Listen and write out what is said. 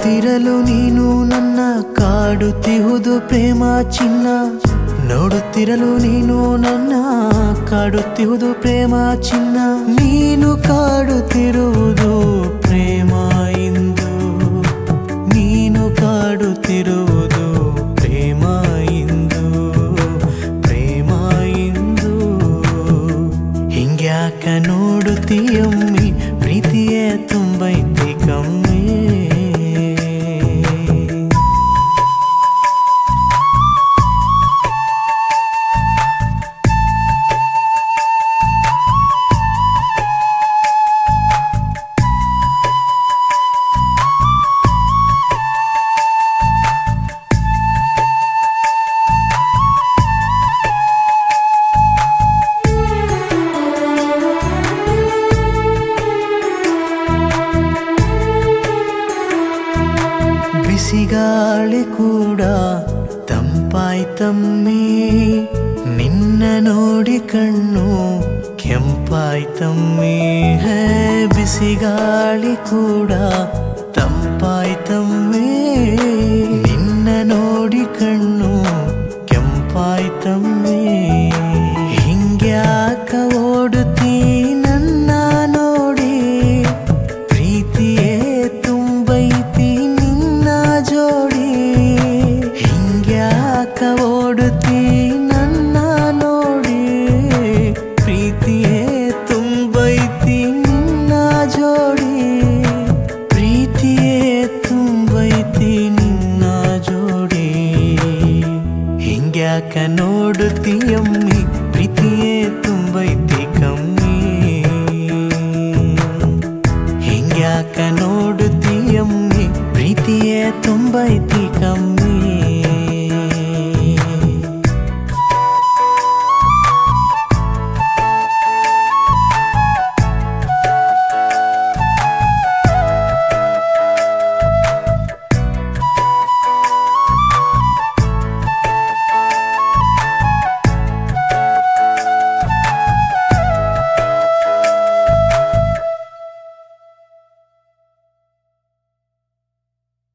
ನೋಡುತ್ತಿರಲು ನೀನು ನನ್ನ ಕಾಡುತ್ತಿಹುದು ಪ್ರೇಮ ಚಿನ್ನ ನೋಡುತ್ತಿರಲು ನೀನು ನನ್ನ ಕಾಡುತ್ತಿಹುದು ಪ್ರೇಮ ಚಿನ್ನ ನೀನು ಕಾಡುತ್ತಿರುವುದು ಪ್ರೇಮ ಇಂದು ನೀನು ಕಾಡುತ್ತಿರುವುದು ಪ್ರೇಮ ಇಂದು ಪ್ರೇಮ ಇಂದು ಹಿಂಗ್ಯಾಕ ನೋಡುತ್ತೀಯಮ್ಮಿ ಪ್ರೀತಿಯೇ ತುಂಬೈತಿ ಕಮ್ಮಿ ಬಿಸಿಗಾಳಿ ಕೂಡ ತಂಪಾಯ್ತಮ್ಮಿ ನಿನ್ನ ನೋಡಿ ಕಣ್ಣು ಕೆಂಪಾಯ್ತಮ್ಮಿ ಹೇ ಬಿಸಿಗಾಳಿ ಕೂಡ ತಂಪಾಯ್ತಮ್ಮಿ ನಿನ್ನ ನೋಡಿ ಕಣ್ಣು ಕೆಂಪಾಯ್ತಮ್ಮಿ ಹಿಂಗ್ಯಾಕ ಓಡುತ್ತೀ ನನ್ನ ನೋಡಿ ಪ್ರೀತಿಯೇ ತುಂಬೈತಿ ನಿನ್ನ ಜೋಡಿ ಹಿಂಗ್ಯಾಕ ಓಡುತ್ತಿ ನನ್ನ ನೋಡಿ ಪ್ರೀತಿಯೇ ತುಂಬೈತಿ ನಿನ್ನ ಜೋಡಿ ಪ್ರೀತಿಯೇ ತುಂಬೈತಿ ನಿನ್ನ ಜೋಡಿ ಹಿಂಗ್ಯಾಕ ನೋಡುತ್ತೀಯಮ್ಮಿ ಪ್ರೀತಿಯೇ ತುಂಬೈತಿ ಕಮ್ಮಿ ಹಿಂಗ್ಯಾಕ ನೋಡುತ್ತೀಯಮ್ಮಿ ಪ್ರೀತಿಯೇ ತುಂಬೈತಿ